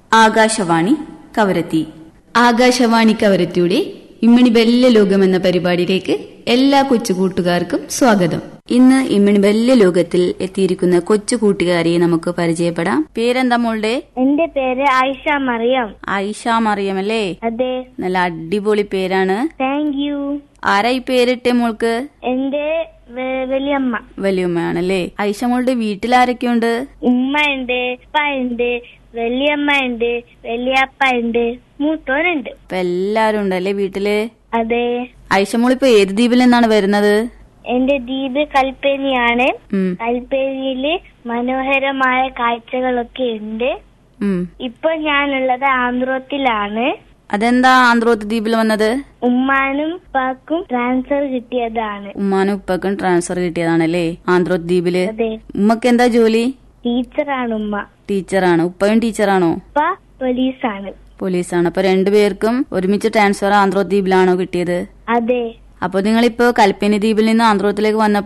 ആകാശവാണി കവരത്തി ആകാശവാണി കവരത്തിയുടെ ഇമ്മണി ബെല്ല ലോകം എന്ന പരിപാടിയിലേക്ക് എല്ലാ കൊച്ചു കൂട്ടുകാർക്കും സ്വാഗതം ഇന്ന് ഇമ്മണി ബെല്ല ലോകത്തിൽ എത്തിയിരിക്കുന്ന കൊച്ചു കൂട്ടുകാരിയെ നമുക്ക് പരിചയപ്പെടാം പേരെന്താ മോളുടെ എന്റെ പേര് ആയിഷ മറിയം ആയിഷ മറിയം അല്ലേ അതെ നല്ല അടിപൊളി പേരാണ് താങ്ക് യു ആരാ ഈ പേരിട്ടെ മോൾക്ക് എന്റെ വ- വലിയമ്മ വലിയമ്മയാണല്ലേ ആയിഷ മോളുടെ വീട്ടിലാരൊക്കെയുണ്ട് ഉമ്മ ഉണ്ട് ഉപ്പ ഉണ്ട് വലിയമ്മ ഉണ്ട് വലിയപ്പ ഉണ്ട് മൂത്തോനുണ്ട് ഇപ്പൊ എല്ലാരും ഉണ്ടല്ലേ വീട്ടില് അതെ ആയിഷ മോളിപ്പോ ഏത് ദ്വീപിൽ നിന്നാണ് വരുന്നത് എന്റെ ദ്വീപ് കൽപ്പേനിയാണ് ഉം കൽപ്പേനിയില് മനോഹരമായ കാഴ്ചകളൊക്കെ ഉണ്ട് ഉം ഇപ്പൊ ഞാനുള്ളത് ആന്ധ്രോത്തിലാണ് അതെന്താ ആന്ധ്രോത്ത് ദ്വീപിൽ വന്നത് ഉമ്മാനും ഉപ്പാക്കും ട്രാൻസ്ഫർ കിട്ടിയതാണ് ഉമ്മാനും ഉപ്പക്കും ട്രാൻസ്ഫർ കിട്ടിയതാണല്ലേ ആന്ധ്രോത്ത് ദ്വീപില് അതെ ഉമ്മക്ക് എന്താ ജോലി ടീച്ചറാണ് ഉമ്മ ടീച്ചറാണ് ഉപ്പയും ടീച്ചറാണോ ഉപ്പ പോലീസാണ് പോലീസാണ് അപ്പൊ രണ്ടുപേർക്കും ഒരുമിച്ച് ട്രാൻസ്ഫർ ആന്ധ്രോത്ത് ദ്വീപിലാണോ കിട്ടിയത് അതെ അപ്പൊ നിങ്ങളിപ്പോ കൽപ്പനി ദ്വീപിൽ നിന്ന് ആന്ധ്രോത്തിലേക്ക് വന്നപ്പോ